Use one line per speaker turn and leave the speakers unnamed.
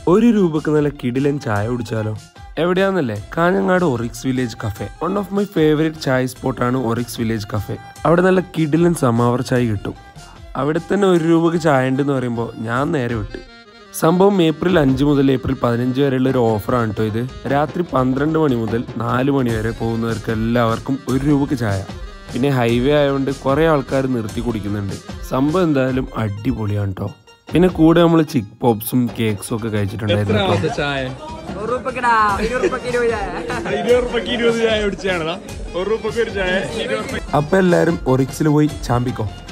ഒരു രൂപക്ക് നല്ല കിടിലൻ ചായ കുടിച്ചാലോ എവിടെയാന്നല്ലേ Kanhangad Orix village cafe one of my favourite ചായ സ്പോട്ടാണ് ഒറിക്സ് വില്ലേജ് കഫേ അവിടെ നല്ല കിടിലൻ സമാവർ ചായ കിട്ടും അവിടെ തന്നെ ഒരു രൂപക്ക് ചായ ഉണ്ടെന്ന് പറയുമ്പോൾ ഞാൻ നേരെ വിട്ട് സംഭവം ഏപ്രിൽ അഞ്ച് മുതൽ ഏപ്രിൽ പതിനഞ്ച് വരെയുള്ള ഒരു ഓഫറാണ് കേട്ടോ ഇത് രാത്രി പന്ത്രണ്ട് മണി മുതൽ നാല് മണി വരെ പോകുന്നവർക്ക് എല്ലാവർക്കും ഒരു രൂപക്ക് ചായ പിന്നെ ഹൈവേ ആയതുകൊണ്ട് കുറേ ആൾക്കാർ നിർത്തി കുടിക്കുന്നുണ്ട് സംഭവം എന്തായാലും അടിപൊളിയാണ് കേട്ടോ പിന്നെ കൂടെ നമ്മൾ ചിക്ക് പോപ്സും കേക്ക്സും ഒക്കെ കഴിച്ചിട്ടുണ്ടായിരുന്നു കേട്ടോ.
ചായ
നൂറ് രൂപക്കടാ ഇരുപത് രൂപക്ക് ഇരുപത്
ഇരുപത് റുപ്പക്ക് ഇരുപത് ചായ കുടിച്ചാണതാ ഒരു റുപ്പക്ക് ഒരു ചായ ഇരുപത്
അപ്പൊ എല്ലാരും ഒറിക്സിൽ പോയി ചാമ്പിക്കോ